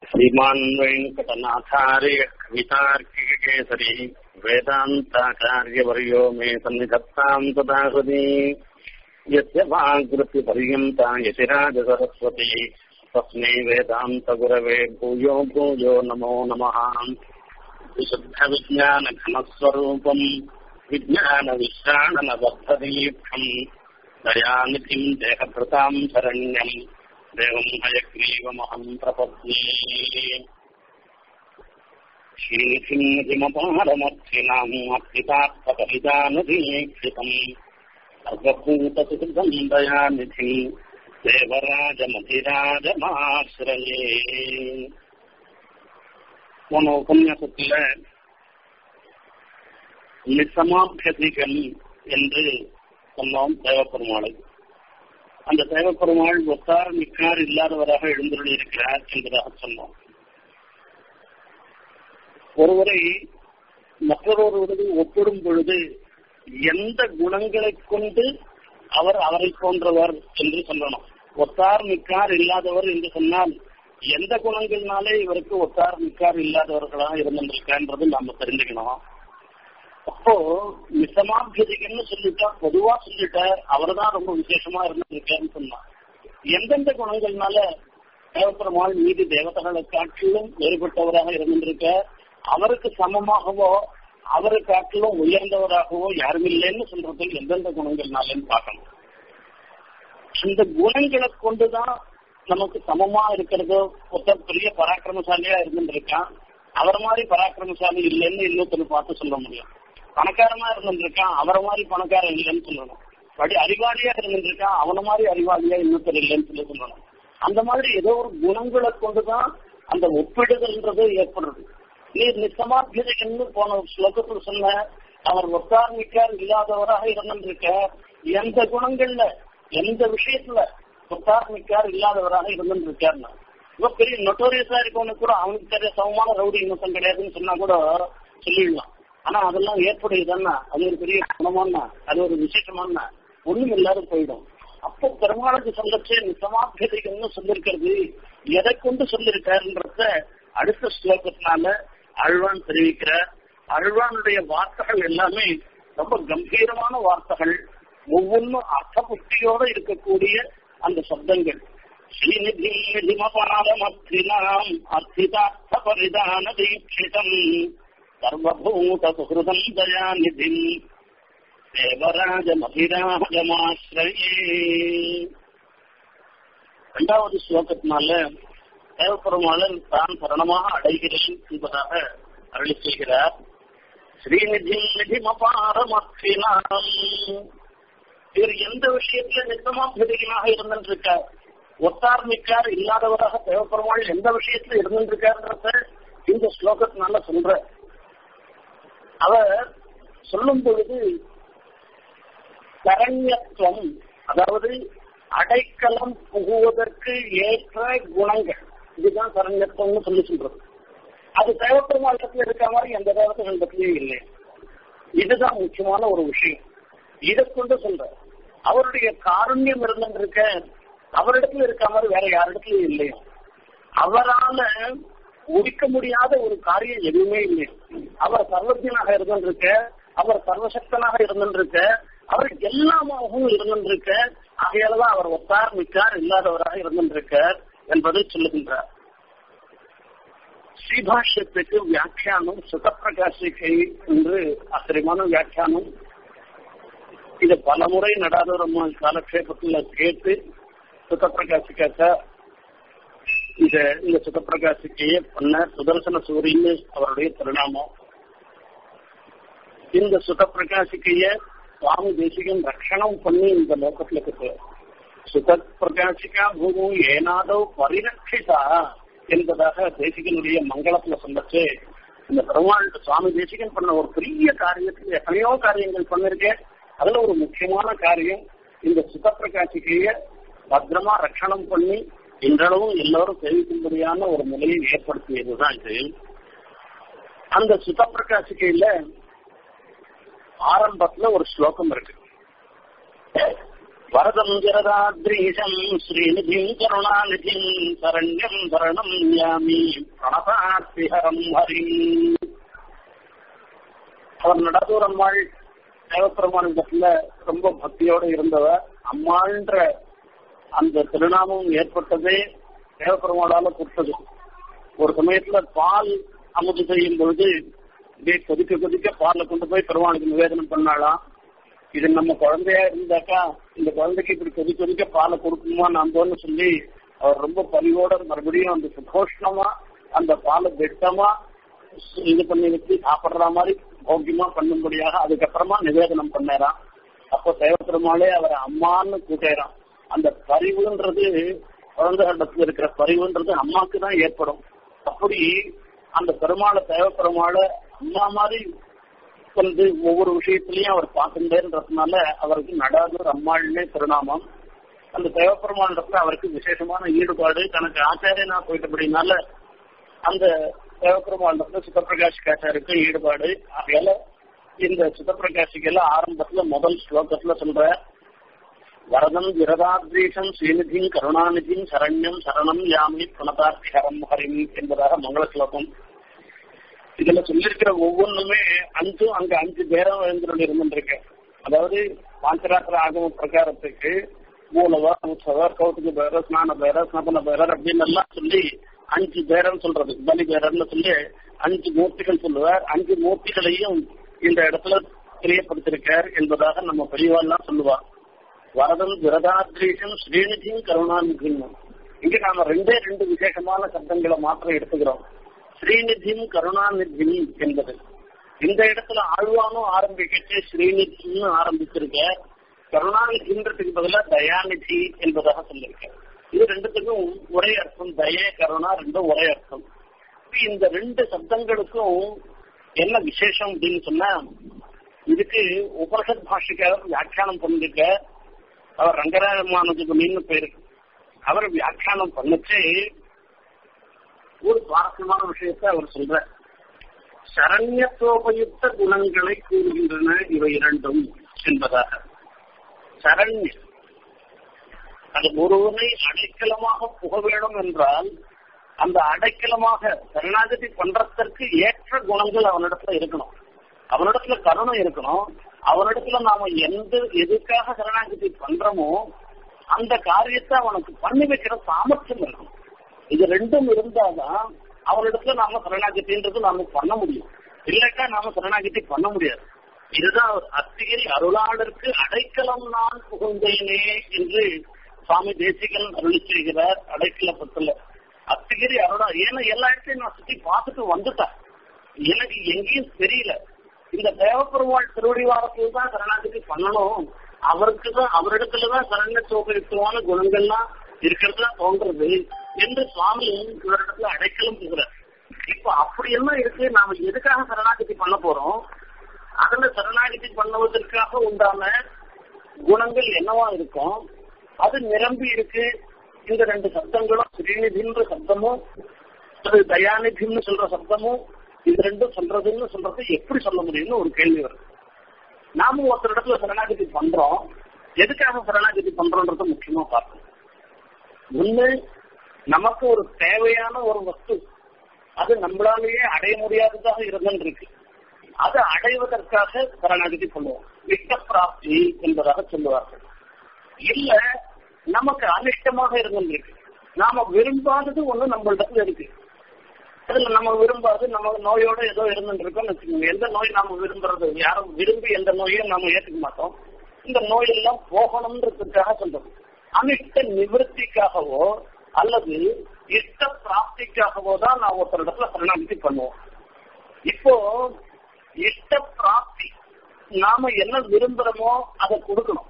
श्रीमान् वेङ्कटनाथार्य कवितार्किककेसरी वेदान्ताचार्यवर्यो मे सन्निधत्ताम् तदा हृदि यस्य वाग्वृत्तिपर्यन्ता यतिराजसरस्वती तस्मै वेदान्तगुरवे भूयो भूयो नमो नमः विशुद्धविज्ञानघनस्वरूपम् विज्ञानविश्राणनबद्धदीक्षम् दयानिधिम् देहभृताम् शरण्यम् देवम् हयग्रीवमहम् प्रपद्ये श्रीनिधिमपारमर्थिनाम् अर्पितार्थपरिदानदीक्षितम् सर्वभूतसुहृदम् दयानिधिम् தேவராஜமதிராஜமாசிரயே போன உபன்யாசத்துல நிசமாபியதிகம் என்று சொன்னோம் தேவப்பெருமாளை அந்த தேவப்பெருமாள் ஒத்தார் மிக்கார் இல்லாதவராக எழுந்துள்ள இருக்கிறார் என்பதாக சொன்னோம் ஒருவரை மற்றொருவரோடு ஒப்பிடும் பொழுது எந்த குணங்களை கொண்டு அவர் அவரை போன்றவர் என்று சொல்லணும் ஒத்தார் மிக்கார் இல்லாதவர் என்று சொன்னால் எந்த குணங்கள்னாலே இவருக்கு ஒத்தார் மிக்கார் இல்லாதவர்களாக இருந்திருக்கான்றது நாம தெரிஞ்சுக்கணும் அப்போ மிசமாபியதிகன்னு சொல்லிட்டா பொதுவா சொல்லிட்ட அவர் தான் ரொம்ப விசேஷமா இருந்திருக்காருன்னு சொன்னா எந்தெந்த குணங்கள்னால தேவப்பெருமாள் மீதி தேவதைகளை காட்டிலும் வேறுபட்டவராக இருந்திருக்க அவருக்கு சமமாகவோ அவரை காட்டிலும் உயர்ந்தவராகவோ யாரும் இல்லைன்னு சொல்றது எந்தெந்த குணங்கள்னாலன்னு பார்க்கணும் அந்த குணங்களை கொண்டுதான் நமக்கு சமமா இருக்கிறதோ ஒருத்தர் பெரிய பராக்கிரமசாலியா இருந்துருக்கான் அவர் மாதிரி பராக்கிரமசாலி இல்லைன்னு இன்னொருத்தர் பார்த்து சொல்ல முடியும் பணக்காரமா இருந்துருக்கான் அவரை மாதிரி பணக்காரன் இல்லைன்னு சொல்லணும் படி அறிவாளியா இருந்துருக்கான் அவன மாதிரி அறிவாளியா இன்னொருத்தர் இல்லைன்னு சொல்லி சொல்லணும் அந்த மாதிரி ஏதோ ஒரு குணங்களை கொண்டுதான் அந்த ஒப்பிடுதல்ன்றது ஏற்படுறது நீ நிசமாபியதைன்னு போன ஸ்லோகத்தில் சொன்ன அவர் ஒத்தார்மிக்கார் இல்லாதவராக இருந்திருக்க எந்த குணங்கள்ல எந்த விஷயத்துல ஒத்தார்மிக்கார் இல்லாதவராக இருந்திருக்காருன்னா இப்ப பெரிய நொட்டோரியஸா இருக்கவனுக்கு கூட அவனுக்கு தெரிய சமமான ரவுடி இன்னும் கிடையாதுன்னு சொன்னா கூட சொல்லிடலாம் ஆனா அதெல்லாம் ஏற்புடையதுன்னா அது ஒரு பெரிய குணமான அது ஒரு விசேஷமான ஒண்ணும் இல்லாத போயிடும் அப்போ பெருமாளுக்கு சொல்லச்சு நிசமாபியதைகள்னு சொல்லிருக்கிறது எதை கொண்டு சொல்லிருக்காருன்றத அடுத்த ஸ்லோகத்தினால அழ்வான் தெரிவிக்கிறார் அழ்வானுடைய வார்த்தைகள் எல்லாமே ரொம்ப கம்பீரமான வார்த்தைகள் ஒவ்வொன்றும் அர்த்த புஷ்டியோட இருக்கக்கூடிய அந்த சப்தங்கள் ஸ்ரீநிதி நிதிமபாரமர்த்தினாம் அர்த்திதார்த்த பரிதான தீட்சிதம் சர்வபூத சுகிருதம் தயாநிதி தேவராஜமபிராஜமாசிரயே இரண்டாவது ஸ்லோகத்தினால தேவப்பெருமாளன் தான் சரணமாக அடைகிறேன் என்பதாக அருளி செய்கிறார் ஸ்ரீநிதி நிதிமபாரமர்த்தினாம் இவர் எந்த விஷயத்துல நித்தமாபிரிகனாக இருந்திருக்கார் ஒத்தார் மிக்கார் இல்லாதவராக தேவப்பெருமாள் எந்த விஷயத்துல இருந்திருக்காருன்றத இந்த ஸ்லோகத்தினால சொல்ற அவர் சொல்லும் பொழுது சரண்யத்துவம் அதாவது அடைக்கலம் புகுவதற்கு ஏற்ற குணங்கள் இதுதான் சரண்யத்துவம்னு சொல்லி சொல்றது அது தேவப்பெருமாளத்துல இருக்க மாதிரி எந்த தேவத்தைகளிடத்துலயும் இல்லை இதுதான் முக்கியமான ஒரு விஷயம் இதை கொண்டு சொல்ற அவருடைய காருண்யம் இருந்திருக்க அவரிடத்துல இருக்க மாதிரி வேற யாரிடத்துலயும் இல்லையா அவரால முடிக்க முடியாத ஒரு காரியம் எதுவுமே இல்லை அவர் சர்வஜனாக இருந்திருக்க அவர் சர்வசக்தனாக இருந்திருக்க அவர் எல்லாமாகவும் இருந்திருக்க ஆகையாலதான் அவர் ஒத்தார் மிக்கார் இல்லாதவராக இருந்திருக்கார் என்பதை சொல்லுகின்றார் ஸ்ரீபாஷ்யத்துக்கு வியாக்கியானம் சுகப்பிரகாசிக்கை என்று ஆச்சரியமான வியாக்கியானம் இது பலமுறை நடாதூரம் காலக்ஷேபத்துல கேட்டு சுகப்பிரகாசிக்காக்க இத இந்த சுகப்பிரகாசிக்கையே பண்ண சுதர்சன சூரியன்னு அவருடைய திருநாமம் இந்த சுகப்பிரகாசிக்கைய சுவாமி தேசிகன் ரட்சணம் பண்ணி இந்த லோகத்துல இருக்கு சுகப்பிரகாசிக்கா பூமு ஏனாதோ பரிரட்சிதா என்பதாக தேசிகனுடைய மங்களத்துல சொல்லச்சு இந்த பெருமாள் சுவாமி தேசிகன் பண்ண ஒரு பெரிய காரியத்துக்கு எத்தனையோ காரியங்கள் பண்ணிருக்கேன் அதுல ஒரு முக்கியமான காரியம் இந்த சுகப்பிரகாசிக்கைய பத்திரமா ரட்சணம் பண்ணி இன்றளவும் எல்லாரும் தெரிவிக்கும்படியான ஒரு நிலையை ஏற்படுத்தியதுதான் இது அந்த சுகப்பிரகாசிக்கையில ஆரம்பத்துல ஒரு ஸ்லோகம் இருக்கு வரதம் ஜரதாத்ரீஷம் ஸ்ரீநிதிம் கருணாநிதிம் சரண்யம் சரணம் யாமி பிரணதாத்ரிஹரம் ஹரிம் அவர் நடதூர் அம்மாள் தேவப்பெருமானிடத்துல ரொம்ப பக்தியோடு இருந்தவர் அம்மாள்ன்ற அந்த திருநாமம் ஏற்பட்டதே தேவப்பெருமாளால கொடுத்தது ஒரு சமயத்துல பால் அமுது செய்யும் பொழுது இப்படியே கொதிக்க கொதிக்க பால்ல கொண்டு போய் பெருமாளுக்கு நிவேதனம் பண்ணாலாம் இது நம்ம குழந்தையா இருந்தாக்கா இந்த குழந்தைக்கு இப்படி கொதி கொதிக்க பாலை கொடுக்குமா நம்போன்னு சொல்லி அவர் ரொம்ப பரிவோட மறுபடியும் அந்த சுகோஷ்ணமா அந்த பாலை வெட்டமா இது பண்ணி வச்சு சாப்பிடுற மாதிரி போக்கியமா பண்ணும்படியாக அதுக்கப்புறமா நிவேதனம் பண்ணாராம் அப்போ தேவப்பெருமாளே அவரை அம்மான்னு கூட்டேறான் அந்த பரிவுன்றது குழந்தைகளிடத்துல இருக்கிற பரிவுன்றது அம்மாக்கு தான் ஏற்படும் அப்படி அந்த பெருமாளை தேவப்பெருமாளை அம்மா மாதிரி வந்து ஒவ்வொரு விஷயத்திலையும் அவர் பார்த்துட்டேன்றதுனால அவருக்கு நடாதூர் அம்மாள்னே திருநாமம் அந்த தேவப்பெருமானிடத்துல அவருக்கு விசேஷமான ஈடுபாடு தனக்கு ஆச்சாரியனா போயிட்டபடினால அந்த தேவப்பெருமானிடத்துல சுத்தப்பிரகாஷ் காச்சாருக்கு ஈடுபாடு ஆகையால இந்த சுத்தப்பிரகாஷிக்கெல்லாம் ஆரம்பத்துல முதல் ஸ்லோகத்துல சொல்ற வரதம் விரதாத்ரீஷம் ஸ்ரீநிதியும் கருணாநிதியும் சரண்யம் சரணம் யாமி பிரணதார்த்தி ஹரம் ஹரிம் என்பதாக மங்கள ஸ்லோகம் இதுல சொல்லியிருக்கிற ஒவ்வொன்றுமே அஞ்சு அங்க அஞ்சு பேரம் எழுந்துள்ள இருந்துருக்கு அதாவது பாஞ்சராத்திர ஆகம பிரகாரத்துக்கு மூலவர் உற்சவர் கௌத்துக்கு பேரர் ஸ்நான பேரர் ஸ்னபன பேரர் அப்படின்னு எல்லாம் சொல்லி அஞ்சு பேரம் சொல்றது பலி பேரர்னு சொல்லி அஞ்சு மூர்த்திகள் சொல்லுவார் அஞ்சு மூர்த்திகளையும் இந்த இடத்துல தெரியப்படுத்திருக்கார் என்பதாக நம்ம பெரியவாள்லாம் சொல்லுவார் வரதம் விரதாத்ரீஷம் ஸ்ரீநிதியும் கருணாநிதியும் இங்க நாம ரெண்டே ரெண்டு விசேஷமான சப்தங்களை மாத்திரம் எடுத்துக்கிறோம் ஸ்ரீநிதியும் கருணாநிதியும் என்பது இந்த இடத்துல ஆழ்வானும் ஆரம்பிக்கச்சு ஸ்ரீநிதினு ஆரம்பிச்சிருக்க கருணாநிதின்றதுக்கு பதிலாக தயாநிதி என்பதாக சொல்லியிருக்க இது ரெண்டுத்துக்கும் ஒரே அர்த்தம் தய கருணா ரெண்டும் ஒரே அர்த்தம் இந்த ரெண்டு சப்தங்களுக்கும் என்ன விசேஷம் அப்படின்னு சொன்னா இதுக்கு உபனிஷத் பாஷிக்காரர் வியாக்கியானம் பண்ணிருக்க அவர் ரங்கராமானுஜகுமின்னு பேரு அவர் வியாக்கியானம் பண்ணுச்சு ஒரு சுவாரஸ்யமான விஷயத்தை அவர் சொல்ற சரண்யத்தோபயுக்த குணங்களை கூறுகின்றன இவை இரண்டும் என்பதாக சரண்ய அது ஒருவனை அடைக்கலமாக புக வேண்டும் என்றால் அந்த அடைக்கலமாக சரணாகதி பண்றதற்கு ஏற்ற குணங்கள் அவனிடத்துல இருக்கணும் அவனிடத்துல கருணை இருக்கணும் அவனிடத்துல நாம எந்த எதுக்காக சரணாகதி பண்றோமோ அந்த காரியத்தை அவனுக்கு பண்ணி வைக்கிற சாமர்த்தியம் இருக்கணும் இது ரெண்டும் இருந்தாதான் அவனிடத்துல நாம சரணாகதின்றது நாம பண்ண முடியும் இல்லாட்டா நாம சரணாகதி பண்ண முடியாது இதுதான் அத்திகிரி அருளாளருக்கு அடைக்கலம் நான் புகுந்தேனே என்று சுவாமி தேசிகன் அருளி செய்கிறார் அடைக்கலப்பத்துல அத்திகிரி அருளா ஏன்னா எல்லா இடத்தையும் நான் சுத்தி பார்த்துட்டு வந்துட்டேன் எனக்கு எங்கேயும் தெரியல இந்த தேவப்பெருமாள் திருவடிவாரத்தில் தான் சரணாகதி பண்ணணும் அவருக்கு தான் அவரிடத்துலதான் சரண்ய சோபயுக்தமான குணங்கள்லாம் இருக்கிறதா தோன்றது என்று சுவாமி இவரிடத்துல அடைக்கலம் இருக்கிறார் இப்ப அப்படி என்ன இருக்கு நாம எதுக்காக சரணாகதி பண்ண போறோம் அதுல சரணாகதி பண்ணுவதற்காக உண்டான குணங்கள் என்னவா இருக்கும் அது நிரம்பி இருக்கு இந்த ரெண்டு சப்தங்களும் ஸ்ரீநிதின்ற சப்தமும் அது தயாநிதின்னு சொல்ற சப்தமும் இது ரெண்டும் சொல்றதுன்னு சொல்றது எப்படி சொல்ல முடியும்னு ஒரு கேள்வி வருது நாம ஒருத்தர் இடத்துல சரணாகதி பண்றோம் எதுக்காக சரணாகதி பண்றோன்றது முக்கியமா பார்க்கணும் ஒண்ணு நமக்கு ஒரு தேவையான ஒரு வஸ்து அது நம்மளாலேயே அடைய முடியாததாக இருந்துருக்கு அதை அடைவதற்காக சரணாகதி பண்ணுவோம் விட்ட பிராப்தி என்பதாக சொல்லுவார்கள் இல்ல நமக்கு அனிஷ்டமாக இருந்திருக்கு நாம விரும்பாதது ஒண்ணு நம்மளிடத்துல இருக்கு அதுல நம்ம விரும்பாது நம்ம நோயோட ஏதோ இருந்துருக்கோம்னு வச்சுக்கோங்க எந்த நோய் நாம விரும்புறது யாரும் விரும்பி எந்த நோயையும் நாம ஏற்றுக்க மாட்டோம் இந்த நோயெல்லாம் போகணும்ன்றதுக்காக சொல்றோம் அனிஷ்ட நிவர்த்திக்காகவோ அல்லது இஷ்ட பிராப்திக்காகவோ தான் நான் ஒருத்தர் இடத்துல சரணாகதி பண்ணுவோம் இப்போ இஷ்ட பிராப்தி நாம என்ன விரும்புறோமோ அதை கொடுக்கணும்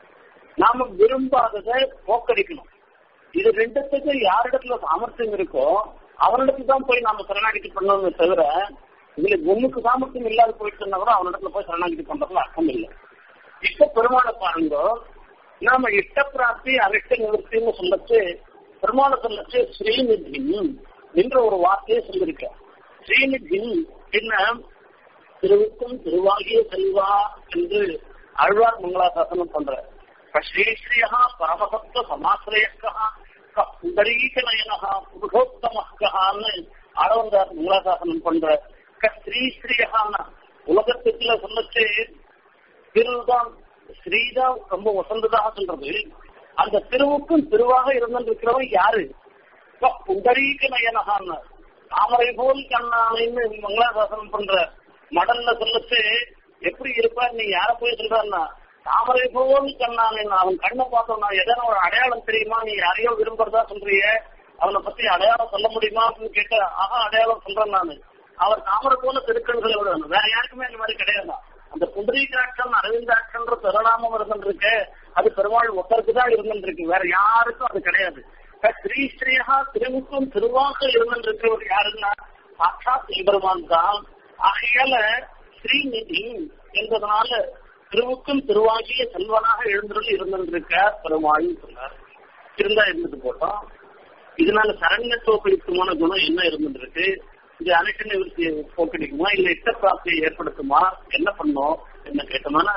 நாம விரும்பாததை போக்கடிக்கணும் இது ரெண்டுத்துக்கும் யாரிடத்துல சாமர்த்தியம் இருக்கோ அவனிடத்துக்கு தான் போய் நாம சரணாகதி பண்ணணுமே தவிர இதுல ஒண்ணுக்கு சாமர்த்தியம் இல்லாத போயிட்டு கூட அவனிடத்துல போய் சரணாகதி பண்றதுல அர்த்தம் இல்லை இப்ப பெருமாளை பாருங்க நாம இஷ்ட பிராப்தி அரிஷ்ட நிவர்த்தின்னு சொல்லச்சு பெருமாளை சொல்லச்சு ஸ்ரீநிதி என்ற ஒரு வார்த்தையை சொல்லியிருக்க ஸ்ரீநிதி என்ன திருவுக்கும் திருவாகிய செல்வா என்று ஆழ்வார் மங்களாசாசனம் பண்ற ஸ்ரீஸ்ரீயா பரமசத்துவ சமாசிரயக்கா புண்டரீக நயனகா புருஷோத்தமக்கான்னு ஆடவந்தார் மூலாசாசனம் பண்ற க ஸ்ரீஸ்ரீயான உலகத்துக்குள்ள சொல்லச்சு திருதான் ஸ்ரீதான் ரொம்ப வசந்ததாக சொல்றது அந்த திருவுக்கும் திருவாக இருந்திருக்கிறவன் யாரு புண்டரீக நயனகான்னு தாமரை போல் கண்ணானைன்னு மங்களாசாசனம் பண்ற மடல்ல சொல்லச்சு எப்படி இருப்பார் நீ யார போய் சொல்றான்னா தாமரை போல் கண்ணானே அவன் கண்ணை பார்த்தோம்னா எதனா ஒரு அடையாளம் தெரியுமா நீ யாரையோ விரும்புறதா சொல்றிய அவனை பத்தி அடையாளம் சொல்ல முடியுமா அப்படின்னு கேட்ட ஆஹா அடையாளம் சொல்றேன் நானு அவர் தாமரை போல திருக்கண்களை விடணும் வேற யாருக்குமே அந்த மாதிரி கிடையாது அந்த புண்டரீகாட்சன் அரவிந்தாட்சன்ற திருநாமம் இருந்துருக்கு அது பெருமாள் ஒருத்தருக்கு தான் இருந்துருக்கு வேற யாருக்கும் அது கிடையாது ஸ்ரீ ஸ்ரீயா திருவுக்கும் திருவாக இருந்திருக்கிறவர் யாருன்னா சாட்சாத் சிவபெருமான் தான் ஆகையால ஸ்ரீநிதி என்பதனால திருவுக்கும் திருவாகிய செல்வனாக எழுந்தருள் இருந்திருக்க பெருமாள் சொன்னார் இருந்தா இருந்துட்டு போட்டோம் இதனால சரண்யத்துவப்படுத்துமான குணம் என்ன இருந்துருக்கு இது அனைத்து நிவர்த்தி போக்கடிக்குமா இல்ல இஷ்ட பிராப்தியை ஏற்படுத்துமா என்ன பண்ணோம் என்ன கேட்டோம்னா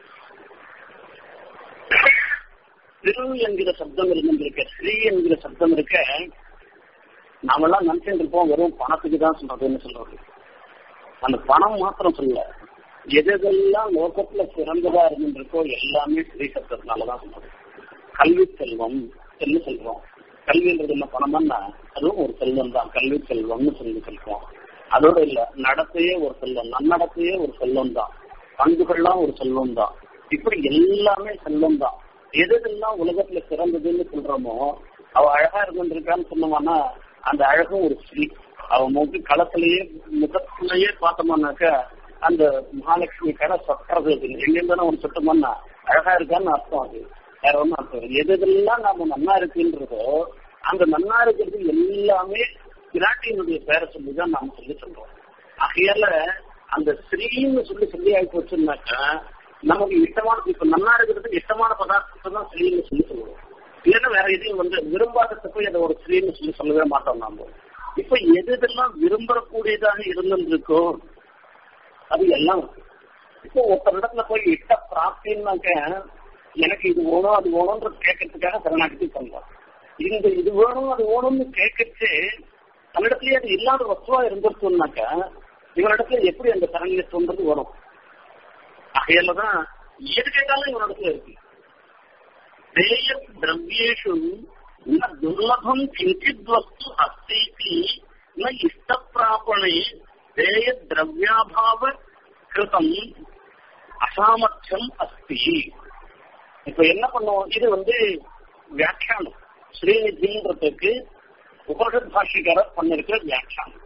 திரு என்கிற சப்தம் இருந்திருக்க ஸ்ரீ என்கிற சப்தம் இருக்க நாமெல்லாம் நினைச்சுட்டு இருப்போம் வெறும் பணத்துக்கு தான் சொல்றதுன்னு சொல்றது அந்த பணம் மாத்திரம் சொல்ல எதெல்லாம் லோகத்துல சிறந்ததா இருந்திருக்கோ எல்லாமே ஸ்ரீ சப்தத்தினாலதான் சொல்றது கல்வி செல்வம் என்ன சொல்றோம் கல்வின்றது என்ன பணம்னா அதுவும் ஒரு செல்வம் தான் கல்வி செல்வம்னு சொல்லி சொல்றோம் அதோட இல்ல நடத்தையே ஒரு செல்வம் நன்னடத்தையே ஒரு செல்வம் தான் பண்புகள்லாம் ஒரு செல்வம் தான் இப்படி எல்லாமே செல்வம் தான் எதெல்லாம் உலகத்துல சிறந்ததுன்னு சொல்றோமோ அவ அழகா இருந்திருக்கான்னு சொன்னோம்னா அந்த அழகும் ஒரு ஸ்ரீ அவ முக களத்திலேயே முகத்திலேயே பார்த்தோம்னாக்க அந்த மகாலட்சுமி கடை சொட்டுறது எங்கிருந்தானே ஒன்று சொட்டோம்னா அழகா இருக்கான்னு அர்த்தம் அது வேற ஒன்றும் அர்த்தம் எது எதெல்லாம் நாம நன்னா இருக்குன்றதோ அந்த நன்னா இருக்கிறது எல்லாமே பிராட்டியினுடைய பேரை சொல்லிதான் நாம சொல்லி சொல்றோம் ஆகையால அந்த ஸ்ரீன்னு சொல்லி சொல்லி ஆகி போச்சுன்னாக்கா நமக்கு இஷ்டமான இப்ப நன்னா இருக்கிறதுக்கு இஷ்டமான பதார்த்தத்தை தான் ஸ்ரீன்னு சொல்லி சொல்லுவோம் இல்லைன்னா வேற எதையும் வந்து விரும்பாததை போய் அதை ஒரு ஸ்ரீன்னு சொல்லி சொல்லவே மாட்டோம் நாம இப்ப எது இதெல்லாம் விரும்பக்கூடியதாக இருந்திருக்கோ அது எல்லாம் இப்போ ஒருத்தர் இடத்துல போய் இட்ட பிராப்தின்னாக்க எனக்கு இது வேணும் அது வேணும்ன்றது கேட்கறதுக்காக சரணாகதி பண்றோம் இந்த இது வேணும் அது வேணும்னு கேட்கச்சு தன்னிடத்துலயே அது இல்லாத வஸ்துவா இருந்துருச்சுனாக்க இவனிடத்துல எப்படி அந்த சரண்யத்துவன்றது வரும் ஆகையால தான் எது கேட்டாலும் இவனிடத்துல இருக்கு தேய திரவியேஷு ந துர்லபம் கிஞ்சித் வஸ்து அஸ்தி ந இஷ்டப்பிராபணே தேய திரவியாபாவ கிருதம் அசாமர்த்தியம் அஸ்தி இப்ப என்ன பண்ணுவோம் இது வந்து வியாக்கியானம் ஸ்ரீநிதின்றதுக்கு உபனிஷத் பாஷிகாரர் பண்ணிருக்கிற வியாக்கியானம்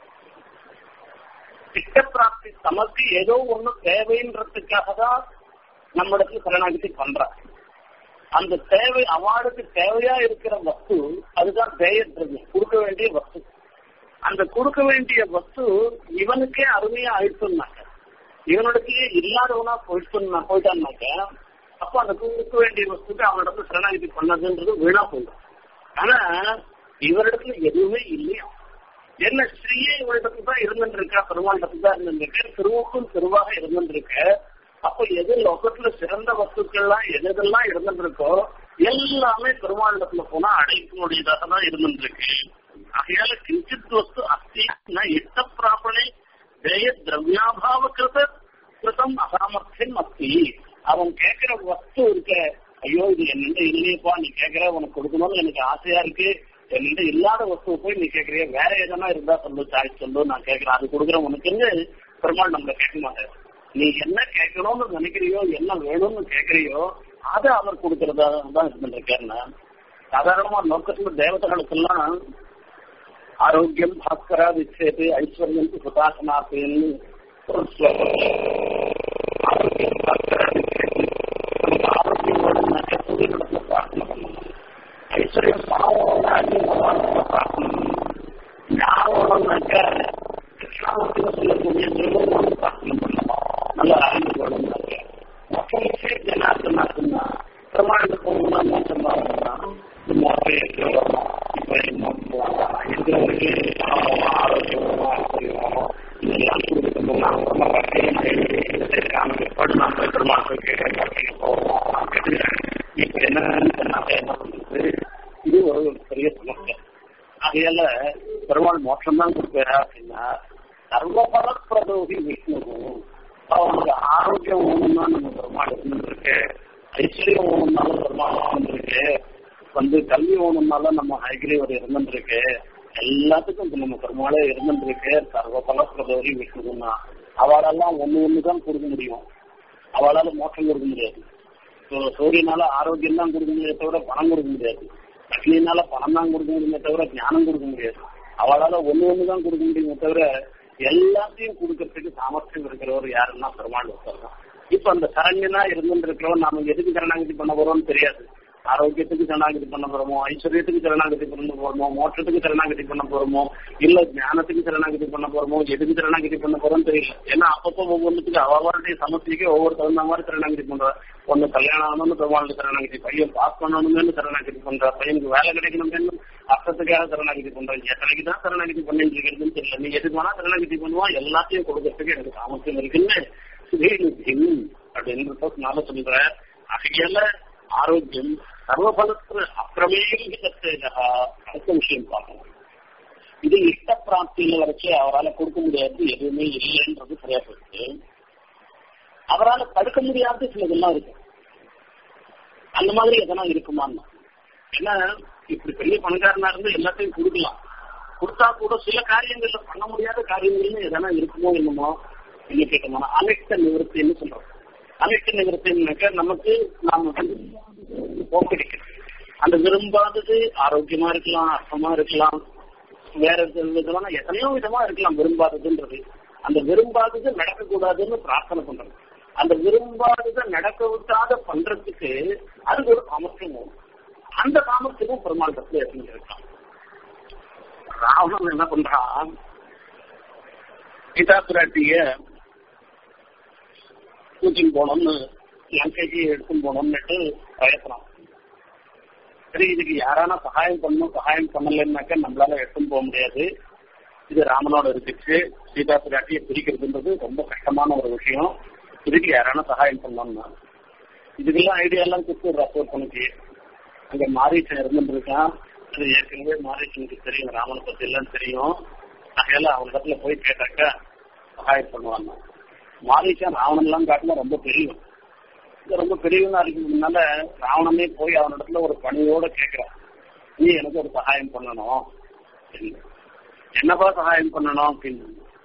திட்டப்பிராப்தி தமக்கு ஏதோ ஒண்ணு தேவைன்றதுக்காக தான் நம்மிடத்துல சரணாகதி பண்றார் அந்த தேவை அவார்டுக்கு தேவையா இருக்கிற வஸ்து அதுதான் தேய திரவியம் கொடுக்க வேண்டிய வஸ்து அந்த கொடுக்க வேண்டிய வஸ்து இவனுக்கே அருமையா ஆயிடுச்சுனாக்க இவனிடத்திலேயே இல்லாதவனா போயிட்டு போயிட்டான்னாக்க அப்ப அந்த கொடுக்க வேண்டிய வஸ்துக்கு அவனிடத்துல சரணாகதி பண்ணதுன்றது வீணா போயிடும் ஆனா இவரிடத்துல எதுவுமே இல்லையா என்ன ஸ்ரீயே இவரிடத்துல தான் இருந்துருக்கா பெருமாளிடத்துல தான் இருந்துருக்க திருவுக்கும் திருவாக இருந்துருக்க அப்ப எது லோகத்துல சிறந்த வஸ்துக்கள்லாம் எது எதெல்லாம் இருந்துருக்கோ எல்லாமே பெருமாளிடத்துல போனா அடைக்கக்கூடியதாக தான் இருந்துருக்கு ஆகையால கிஞ்சித் வஸ்து அஸ்தி இஷ்ட பிராபணை தேய திரவியாபாவ கிருத கிருதம் அசாமர்த்தியம் அஸ்தி அவன் கேட்கிற வஸ்து இருக்க ஐயோ இது என்னென்ன இல்லையப்பா நீ கேட்கிற உனக்கு கொடுக்கணும்னு எனக்கு ஆசையா இருக்கு என்கிட்ட இல்லாத வஸ்துவை போய் நீ கேட்கறிய வேற எதனா இருந்தா சொல்லு சாய்ஸ் சொல்லு நான் கேட்கறேன் அது கொடுக்குறேன் உனக்குன்னு பெருமாள் நம்மள கேட்க மாட்டார் நீ என்ன கேட்கணும்னு நினைக்கிறியோ என்ன வேணும்னு கேட்கறியோ அதை அவர் கொடுக்கறதா தான் இருந்துருக்கேன்னா சாதாரணமா நோக்கத்துல தேவதைகளுக்கெல்லாம் ஆரோக்கியம் பாஸ்கரா விச்சேது ஐஸ்வர்யம் சுதாசனாத்துன்னு ஒரு ஸ்லோகம் ஆரோக்கியம் பாஸ்கரா விச்சேது ஆரோக்கியம் வேணும்னாக்க சூரியனிடத்துல பிரார்த்தனை பண்ணணும் ஐஸ்வர்யம் பாவம் அதிகமாக பிரார்த்தனை பண்ணணும் ஞாபகம்னாக்க கிருஷ்ணாமூர்த்தின்னு சொல்லக்கூடிய நிர்வாகம் பிரார்த்தனை பண்ணணும் நல்ல அறிந்து வேணும்னாக்க மொத்தம் ஜனார்த்தனாக்குன்னா பிரமாணத்தை போகணும்னா மோசம் தான் இருக்கிறவங்களுக்கு ஆரோக்கியமா ஆரோக்கியமோ இதெல்லாம் கொடுக்கணும் நம்ம படுமா பெருமாள் போய் கேட்க போவோம் கொடுப்பாரா அப்படின்னா சர்வபலப்பிரதோகி விஷ்ணு அவனுக்கு ஆரோக்கியம் ஒண்ணுன்னா நம்ம பெருமாள் இருந்துருக்கு ஐஸ்வர்யம் ஒண்ணுனாலும் பெருமாள் இருந்திருக்கு வந்து கல்வி ஒண்ணுனால நம்ம ஹைகிரீவர் இருந்துருக்கு எல்லாத்துக்கும் இப்ப நம்ம பெருமாளே இருந்துருக்கு சர்வபலப்பிரதோகி விஷ்ணுன்னா அவளெல்லாம் ஒண்ணு ஒண்ணுதான் கொடுக்க முடியும் அவளால மோட்சம் கொடுக்க முடியாது சூரியனால ஆரோக்கியம் தான் கொடுக்க முடியாது தவிர பணம் கொடுக்க முடியாது அக்னினால பணம் தான் கொடுக்க முடியுமே தவிர ஞானம் கொடுக்க முடியாது அவளால ஒண்ணு ஒண்ணு தான் கொடுக்க முடியுமே தவிர எல்லாத்தையும் கொடுக்கறதுக்கு சாமர்த்தியம் இருக்கிறவர் யாருன்னா பெருமாள் ஒருத்தர் தான் இப்ப அந்த சரண்யனா இருந்துட்டு இருக்கிறவன் நாம எதுக்கு சரணாகதி பண்ண போறோம்னு தெரியாது ஆரோக்கியத்துக்கு சரணாகதி பண்ண போறோமோ ஐஸ்வர்யத்துக்கு சரணாகதி பண்ண போறோமோ மோட்சத்துக்கு சரணாகதி பண்ண போறோமோ இல்ல ஞானத்துக்கு சரணாகதி பண்ண போறோமோ எதுக்கு சரணாகதி பண்ண போறோம்னு தெரியல ஏன்னா அப்பப்போ ஒவ்வொன்றுத்துக்கு அவர்களுடைய சமஸ்திக்கு ஒவ்வொரு தகுந்த மாதிரி சரணாகதி பண்ற ஒண்ணு கல்யாணம் ஆகணும்னு பெருமாள் சரணாகதி பையன் பாஸ் பண்ணணும்னு சரணாகதி பண்ற பையனுக்கு வேலை கிடைக்கணும்னு அர்த்தத்துக்காக சரணாகதி பண்றேன் எத்தனைக்கு தான் சரணாகதி பண்ணிட்டு இருக்கிறதுன்னு தெரியல நீ எதுக்கு வேணா சரணாகதி பண்ணுவான் எல்லாத்தையும் கொடுக்கறதுக்கு எனக்கு சாமர்த்தியம் இருக்குன்னு அப்படின்றதுனால சொல்ற அகையில ஆரோக்கியம் சர்வபலத்து அப்பிரமேயம் தத்தேஜா அடுத்த விஷயம் பார்க்கணும் இது இஷ்ட பிராப்தியில வரைச்சு அவரால் கொடுக்க முடியாது எதுவுமே இல்லைன்றது சரியா போயிருக்கு அவரால் தடுக்க முடியாத சிலதெல்லாம் இருக்கு அந்த மாதிரி எதனா இருக்குமான்னு ஏன்னா இப்படி பெரிய பணக்காரனா இருந்து எல்லாத்தையும் கொடுக்கலாம் கொடுத்தா கூட சில காரியங்கள்ல பண்ண முடியாத காரியங்கள்னு எதனா இருக்குமோ என்னமோ என்ன கேட்டோம்னா அனைத்த நிவர்த்தின்னு சொல்றோம் அனைத்து நிவர்த்தின்னாக்க நமக்கு நாம போக்கடிக்கிறது அந்த விரும்பாதது ஆரோக்கியமா இருக்கலாம் அர்த்தமா இருக்கலாம் வேற விதமான எத்தனையோ விதமா இருக்கலாம் விரும்பாததுன்றது அந்த விரும்பாதது நடக்கக்கூடாதுன்னு பிரார்த்தனை பண்றது அந்த விரும்பாததை நடக்க விட்டாத பண்றதுக்கு அதுக்கு ஒரு சாமர்த்தியம் வரும் அந்த சாமர்த்தியமும் பெருமாள் தத்துல இருக்கான் ராவணன் என்ன பண்றான் கீதா பிராட்டிய கூட்டின்னு போனோம்னு லங்கைக்கு எடுத்துன்னு போனோம்னுட்டு பயப்படான் சரி இதுக்கு யாரானா சகாயம் பண்ணணும் சகாயம் பண்ணலைன்னாக்க நம்மளால எடுத்துன்னு போக முடியாது இது ராமனோட இருக்குச்சு சீதா பிராட்டியை பிரிக்கிறதுன்றது ரொம்ப கஷ்டமான ஒரு விஷயம் இதுக்கு யாரானா சகாயம் பண்ணணும்னா இதுக்கெல்லாம் ஐடியா எல்லாம் கொடுத்து ரப்போர்ட் பண்ணிச்சு அங்க மாரீசன் இருந்துருக்கான் அது ஏற்கனவே மாரீசனுக்கு தெரியும் ராமனை பத்தி எல்லாம் தெரியும் அதையெல்லாம் அவங்க இடத்துல போய் கேட்டாக்க சகாயம் பண்ணுவாங்க மாரீசன் ராவணன் எல்லாம் காட்டினா ரொம்ப பெரியவன் ரொம்ப பெரியவனா இருக்கிறதுனால ராவணனே போய் அவனிடத்துல ஒரு பணியோட கேட்கிறான் நீ எனக்கு ஒரு சகாயம் பண்ணணும் என்னப்பா சகாயம் பண்ணணும் அப்படின்னு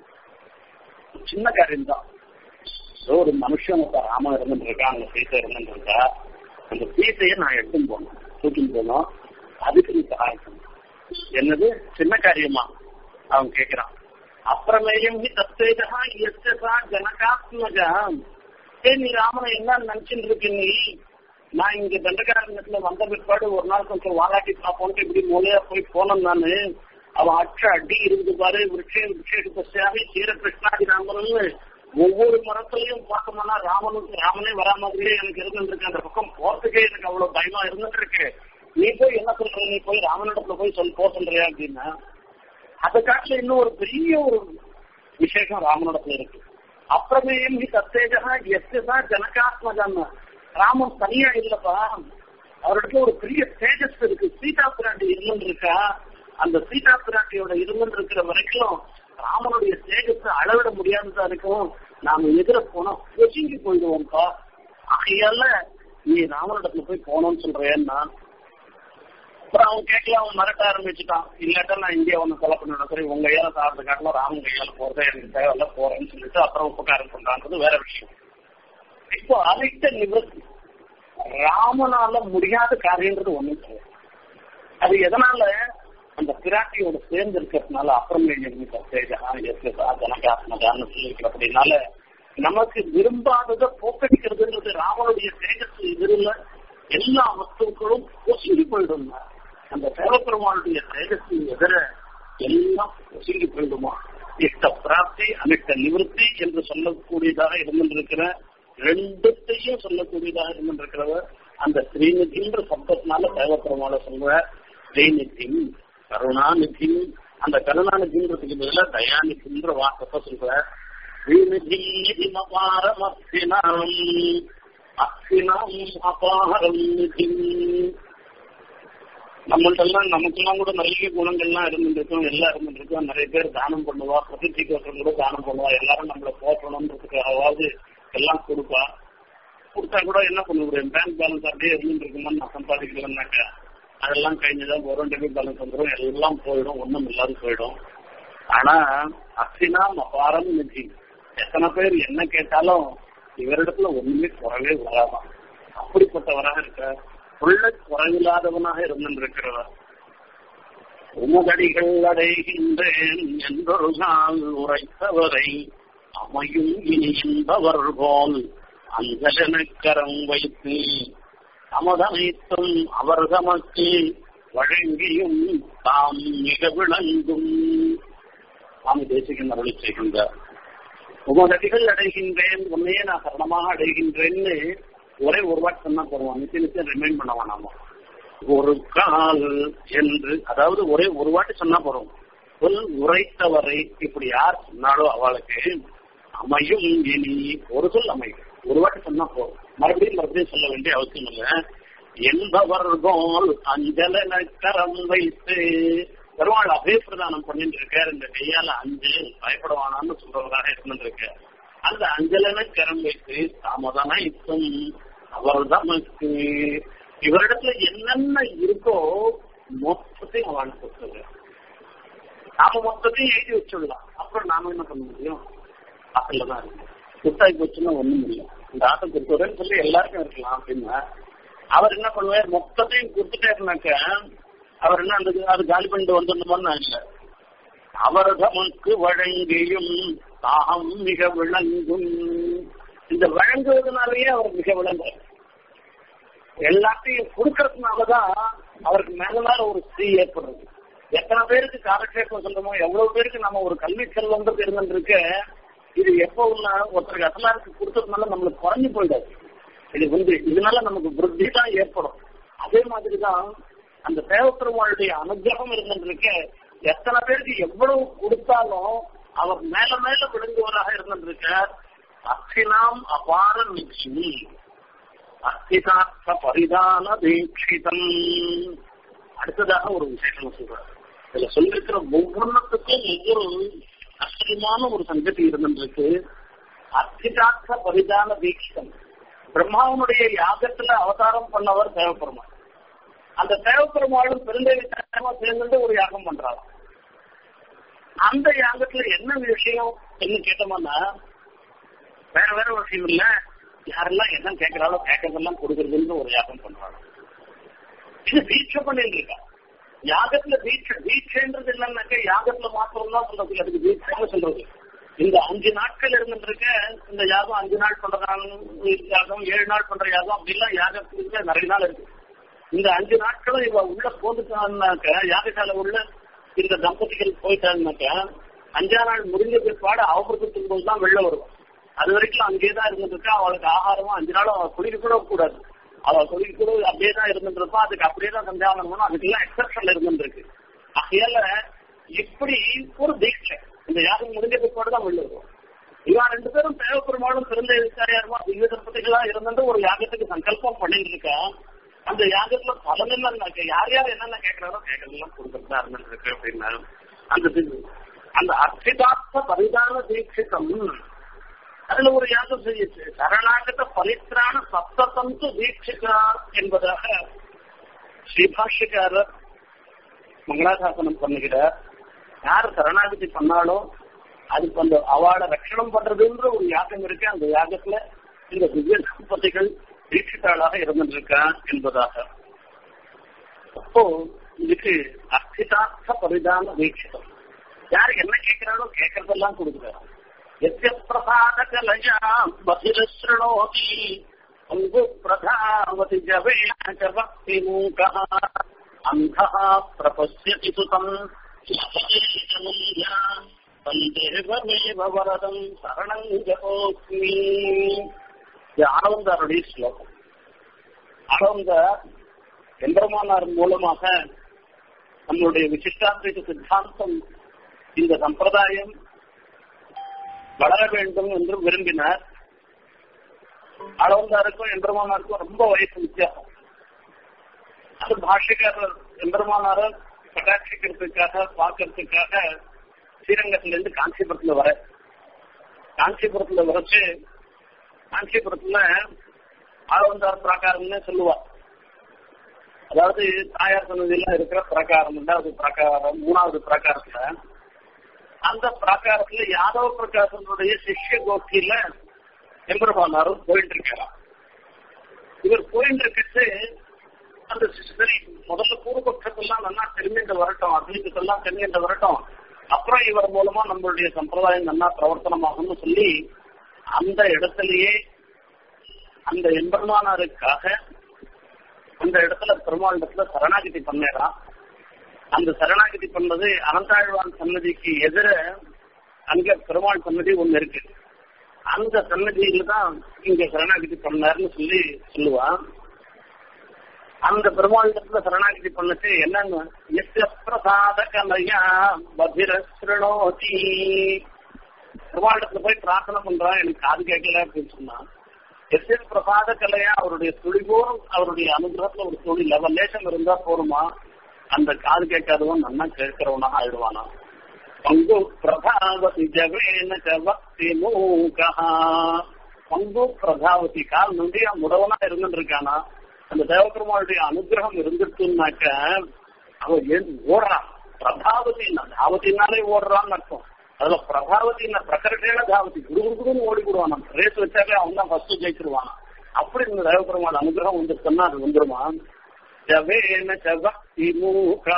சின்ன காரியம் தான் ஒரு மனுஷன் ராமன் இருந்துட்டு இருக்கா அங்க சீத்தை இருந்துட்டு இருக்கா அந்த சீத்தையை நான் எடுத்துன்னு போனோம் தூக்கின்னு போனோம் அதுக்கு நீ சகாயம் பண்ணணும் என்னது சின்ன காரியமா அவன் கேட்கிறான் அப்புறமேலும் தத்தேஜா எஸ்டா ஜனகாத்மஜா ஏய் நீ ராமனை என்ன நினைச்சுட்டு இருக்க நீ நான் இங்க தண்டகாரண்யத்துல வந்த பிற்பாடு ஒரு நாள் கொஞ்சம் வாலாட்டி பார்ப்போன்ட்டு இப்படி மூலையா போய் போனோம் நானு அவன் அற்ற அடி இருக்குது பாரு விருட்சே விருட்சேடு பசியாவே சீர கிருஷ்ணாதி ராமன்னு ஒவ்வொரு மரத்திலையும் பார்த்தோம்னா ராமனுக்கு ராமனே வரா மாதிரியே எனக்கு இருந்துட்டு இருக்கு அந்த பக்கம் போறதுக்கே எனக்கு அவ்வளவு பயமா இருந்துட்டு இருக்கு நீ போய் என்ன சொல்ற நீ போய் ராமனிடத்துல போய் சொல் போ சொல்றியா அப்படின்னா அதை காட்டுல இன்னும் ஒரு பெரிய ஒரு விசேஷம் ராமனிடத்துல இருக்கு அப்புறமேயும் நீ தத்தேஜா எஸ்டா ஜனகாத்மஜான் ராமன் தனியா இல்லப்பா அவரிடத்துல ஒரு பெரிய தேஜஸ் இருக்கு சீதா பிராட்டி இருந்துட்டு இருக்கா அந்த சீதா பிராட்டியோட இருந்துட்டு இருக்கிற வரைக்கும் ராமனுடைய தேஜஸ் அளவிட முடியாததா இருக்கும் நாம எதிர போனா கொச்சிங்கி போயிடுவோம்ப்பா ஆகையால நீ ராமனிடத்துல போய் போனோம்னு சொல்றேன்னா அப்புறம் அவன் கேட்கல அவன் மிரட்ட ஆரம்பிச்சுட்டான் இல்லாட்டா நான் இங்கே ஒண்ணு கொலை பண்ணிவிட சரி உங்க கையால சாப்பிட்டு காட்டலாம் ராமன் கையால போறதே எனக்கு தேவையில்ல போறேன்னு சொல்லிட்டு அப்புறம் உபகாரம் பண்றான்றது வேற விஷயம் இப்போ அனைத்த நிவர்த்தி ராமனால முடியாத காரியன்றது ஒண்ணும் கிடையாது அது எதனால அந்த பிராட்டியோட சேர்ந்து இருக்கிறதுனால அப்புறமே ஜனகாத்மகான்னு சொல்லியிருக்கிறபடினால நமக்கு விரும்பாததை போக்கடிக்கிறதுன்றது ராமனுடைய தேஜஸ் எதிரில் எல்லா வஸ்துக்களும் பொசுங்கி போயிடும் அந்த தேவப்பெருமானுடைய தேஜஸ் எதிர எல்லாம் பொசுங்கி போயிடுமா இஷ்ட பிராப்தி அனிஷ்ட நிவர்த்தி என்று சொல்லக்கூடியதாக இருந்திருக்கிற ரெண்டுத்தையும் சொல்லக்கூடியதாக இருந்திருக்கிறவர் அந்த ஸ்ரீநிதின்ற சப்தத்தினால தேவப்பெருமாளை சொல்ற ஸ்ரீநிதி கருணாநிதி அந்த கருணாநிதின்றதுக்கு பதிலாக தயாநிதின்ற வார்த்தை சொல்ற ஸ்ரீநிதி அபாரமர்த்தினாம் அர்த்தினாம் அபாரம் நிதி நம்மள்ட்டெல்லாம் நமக்கெல்லாம் கூட நிறைய குணங்கள்லாம் இருந்துருக்கும் எல்லாம் இருந்துருக்கும் நிறைய பேர் தானம் பண்ணுவா பிரதிஷ்டிக்கு ஒருத்தர் கூட தானம் பண்ணுவா எல்லாரும் நம்மள போற்றணுன்றதுக்காகவாவது எல்லாம் கொடுப்பா கொடுத்தா கூட என்ன பண்ண முடியும் பேங்க் பேலன்ஸ் அப்படியே இருந்துருக்குமா நான் சம்பாதிக்கலன்னாக்கா அதெல்லாம் கழிஞ்சுதான் வரும் டெபிட் பேலன்ஸ் வந்துடும் எல்லாம் போயிடும் ஒண்ணும் இல்லாத போயிடும் ஆனா அசினா அபாரம் நிதி எத்தனை பேர் என்ன கேட்டாலும் இவரிடத்துல ஒண்ணுமே குறவே வராதான் அப்படிப்பட்டவராக இருக்க உள்ள குறைவில்லாதவனாக இருந்திருக்கிறவர் உமதடிகள் அடைகின்றேன் என்றொரு நாள் உரைத்தவரை அமையும் இனி என்பவர் போல் அஞ்சலனக்கரம் வைத்து தமதனைத்தும் அவர் தமக்கு வழங்கியும் தாம் மிக விளங்கும் சுவாமி தேசிகன் அருளி செய்கின்றார் உமதடிகள் அடைகின்றேன் உன்னையே நான் சரணமாக அடைகின்றேன்னு ஒரே ஒரு வாட் சொன்னா போடுவோம் நிச்சயம் நிச்சயம் ரிமைண்ட் பண்ண வேணாமா ஒரு கால் என்று அதாவது ஒரே ஒரு வாட்டி சொன்னா போறோம் சொல் உரைத்தவரை இப்படி யார் சொன்னாலோ அவளுக்கு அமையும் இனி ஒரு சொல் அமையும் ஒரு வாட்டி சொன்னா போதும் மறுபடியும் மறுபடியும் சொல்ல வேண்டிய அவசியம் இல்லை என்பவர் போல் அஞ்சலன கரம் வைத்து பெருமாள் அபயப்பிரதானம் பண்ணிட்டு இருக்கார் இந்த கையால அஞ்சு பயப்படவானான்னு சொல்றவராக இருந்துருக்கு அந்த அஞ்சலன கரம் வைத்து தாமதனைத்தும் அவர் தமக்கு இவரிடத்துல என்னென்ன இருக்கோ மொத்தத்தையும் அவன் கொடுத்தது நாம மொத்தத்தையும் எழுதி வச்சுடலாம் அப்புறம் நாம என்ன பண்ண முடியும் ஆசையில தான் இருக்கு குத்தாய் போச்சுன்னா ஒண்ணும் முடியும் இந்த ஆசை கொடுத்துறேன்னு சொல்லி எல்லாருக்கும் இருக்கலாம் அப்படின்னா அவர் என்ன பண்ணுவார் மொத்தத்தையும் கொடுத்துட்டே இருந்தாக்க அவர் என்ன அந்த அது காலி பண்ணிட்டு வந்துடணுமோன்னு இல்லை அவர் தமக்கு வழங்கியும் தாகம் மிக விளங்கும் இந்த வழங்குவதனாலேயே அவர் மிக விளங்குறார் எல்லாத்தையும் கொடுக்கறதுனாலதான் அவருக்கு மேல மேல ஒரு ஸ்ரீ ஏற்படுறது எத்தனை பேருக்கு காலக்ஷேபம் சொல்றோமோ எவ்வளவு பேருக்கு நம்ம ஒரு கல்வி செல்வன்றது இருந்துருக்கு இது எப்போ உள்ள ஒருத்தருக்கு அசலாருக்கு கொடுத்ததுனால நம்மளுக்கு குறைஞ்சு போயிடாது இது வந்து இதனால நமக்கு விருத்தி தான் ஏற்படும் அதே மாதிரிதான் அந்த தேவப்பெருமாளுடைய அனுகிரகம் இருந்துருக்க எத்தனை பேருக்கு எவ்வளவு கொடுத்தாலும் அவர் மேல மேல விழுங்குவராக இருந்திருக்க அச்சினாம் அபார நிச்சயி அத்திதார்த்த பரிதான தீட்சிதம் அடுத்ததாக ஒரு விசேஷம் சொல்றார் இதுல சொல்லிருக்கிற ஒவ்வொன்றுத்துக்கும் ஒவ்வொரு அற்புதமான ஒரு சங்கதி இருந்திருக்கு அத்திதார்த்த பரிதான தீட்சிதம் பிரம்மாவனுடைய யாகத்துல அவதாரம் பண்ணவர் தேவப்பெருமாள் அந்த தேவப்பெருமாளும் பெருந்தேவி சேர்ந்து ஒரு யாகம் பண்றாங்க அந்த யாகத்துல என்ன விஷயம் என்ன கேட்டோம்னா வேற வேற விஷயம் இல்ல யாரெல்லாம் என்ன கேட்கிறாலோ கேட்கறதெல்லாம் கொடுக்கறதுன்னு ஒரு யாகம் பண்றாங்க இது தீட்சை பண்ணிட்டு இருக்கா யாகத்துல தீட்சை தீட்சைன்றது என்னன்னாக்க யாகத்துல மாத்திரம் தான் சொல்றது அதுக்கு தீட்சைன்னு சொல்றது இந்த அஞ்சு நாட்கள் இருந்துருக்க இந்த யாகம் அஞ்சு நாள் பண்ற யாகம் ஏழு நாள் பண்ற யாகம் அப்படிலாம் யாகத்துக்கு நிறைய நாள் இருக்கு இந்த அஞ்சு நாட்களும் இவ உள்ள போந்துட்டான்னாக்க யாகசாலை உள்ள இந்த தம்பதிகள் போயிட்டாங்கனாக்க அஞ்சா நாள் முடிஞ்ச பிற்பாடு அவபரத்துக்கு போது தான் வெளில வருவான் அது வரைக்கும் அங்கேயே தான் இருந்துட்டு அவளுக்கு ஆகாரமும் அஞ்சு நாளும் அவள் குளிக்க கூட கூடாது அவள் குளிக்க கூட அப்படியே தான் இருந்துருப்பா அதுக்கு அப்படியே தான் சந்தியாவனம் அதுக்கெல்லாம் எக்ஸப்ஷன் இருந்துருக்கு ஆகையால இப்படி ஒரு தீட்சை இந்த யாகம் முடிஞ்ச பிற்பாடு தான் வெளில வருவோம் இவன் ரெண்டு பேரும் தேவப்பெருமாளும் பிறந்த விசாரியாருமா திவ்ய தம்பதிகளா இருந்துட்டு ஒரு யாகத்துக்கு சங்கல்பம் பண்ணிட்டு இருக்கா அந்த யாகத்துல பலன் என்னன்னாக்க யார் யார் என்னென்ன கேட்கிறாரோ கேட்கறதெல்லாம் கொடுக்கறதா இருந்துருக்கு அப்படின்னா அந்த அந்த அர்ச்சிதார்த்த பரிதான தீட்சிதம் அதுல ஒரு யாகம் செய்யுது சரணாகத பரித்ரான சப்ததந்து தீட்சிகா என்பதாக ஸ்ரீபாஷ்யக்காரர் மங்களாசாசனம் பண்ணுகிறார் யார் சரணாகதி பண்ணாலோ அதுக்கு அந்த அவளை ரட்சணம் பண்றதுன்ற ஒரு யாகம் இருக்கு அந்த யாகத்துல இந்த திவ்ய தம்பதிகள் தீட்சிதாளாக இருந்திருக்கா என்பதாக அப்போ இதுக்கு அர்த்திதார்த்த பரிதான தீட்சிதம் யார் என்ன கேட்கிறாரோ கேட்கறதெல்லாம் கொடுக்குறாரு எத்திய பிரசாத கலையா பதிலோதி அங்கு பிரதாவதி ஜவே பக்தி மூகா அந்தா பிரபசியதி சுதம் வந்தேவமேவ வரதம் சரணம் ஜபோஸ்மி இது ஆனந்தாருடைய ஸ்லோகம் ஆனந்தார் எம்பெருமானார் மூலமாக நம்மளுடைய விசிஷ்டாத்வைத சித்தாந்தம் இந்த சம்பிரதாயம் வளர வேண்டும் என்று விரும்பினார் அளவந்தாருக்கும் எம்பெருமானாருக்கும் ரொம்ப வயசு வித்தியாசம் அது பாஷ்யக்காரர் எம்பெருமானார கட்டாட்சிக்கிறதுக்காக பார்க்கறதுக்காக ஸ்ரீரங்கத்துல இருந்து காஞ்சிபுரத்துல வர காஞ்சிபுரத்துல வரைச்சு காஞ்சிபுரத்துல ஆழ்வந்தார் பிராகாரம்னு சொல்லுவா அதாவது தாயார் சன்னதியில இருக்கிற பிரகாரம் ரெண்டாவது பிரகாரம் மூணாவது பிரகாரத்துல அந்த பிரகாரத்துல யாதவ பிரகாசனுடைய சிஷ்ய கோஷ்டியில எம்பெருமானாரும் போயிட்டு இருக்கலாம் இவர் போயிட்டு இருக்கிறது அந்த சரி முதல்ல பூர்வபட்சத்தெல்லாம் நல்லா தெரிஞ்சுட்டு வரட்டும் அத்வைத்தெல்லாம் தெரிஞ்சுட்டு வரட்டும் அப்புறம் இவர் மூலமா நம்மளுடைய சம்பிரதாயம் நல்லா பிரவர்த்தனமாகும்னு சொல்லி அந்த இடத்திலேயே அந்த எம்பெருமானாருக்காக அந்த இடத்துல பெருமாள் இடத்துல சரணாகிதி பண்ணேறான் அந்த சரணாகிதி பண்ணது அனந்தாழ்வான் சன்னதிக்கு எதிர அங்க பெருமாள் சன்னதி ஒண்ணு இருக்கு அந்த சன்னதியில தான் இங்க சரணாகிதி பண்ணாருன்னு சொல்லி சொல்லுவான் அந்த பெருமாள் இடத்துல சரணாகிதி பண்ணச்சு என்னன்னு எஸ்ய பிரசாத கலையா பபிரஸ்ருணோதி பெருமாள் இடத்துல போய் பிரார்த்தனை பண்றான் எனக்கு காது கேட்கல அப்படின்னு சொன்னான் எஸ்ய பிரசாத கலையா அவருடைய துளிபோர் அவருடைய அனுகிரகத்துல ஒரு துளி லெவல் லேசம் இருந்தா போருமா அந்த காது கேட்காதவன் நன்னா கேட்கிறவனாக ஆயிடுவானா பங்கு பிரபாவதி ஜவேன பக்தி மூகா பங்கு பிரபாவதி கால் நொண்டியா முடவனா இருந்துட்டு இருக்கானா அந்த தேவபெருமாளுடைய அனுகிரகம் இருந்துட்டுனாக்க அவன் ஏன் ஓடுறான் பிரபாவதினா தாவத்தினாலே ஓடுறான்னு அர்த்தம் அதுல பிரபாவத்தின பிரகரட்டேன தாவதி குரு குருன்னு ஓடி விடுவான் நம்ம ரேஸ் வச்சாலே அவன் தான் ஃபர்ஸ்ட் ஜெயிச்சிருவான் அப்படி இந்த தேவபெருமாள் அனுகிரகம் வந்துருச்சுன்னா அது வந்துருமா ஜவேன பக்தி மூகா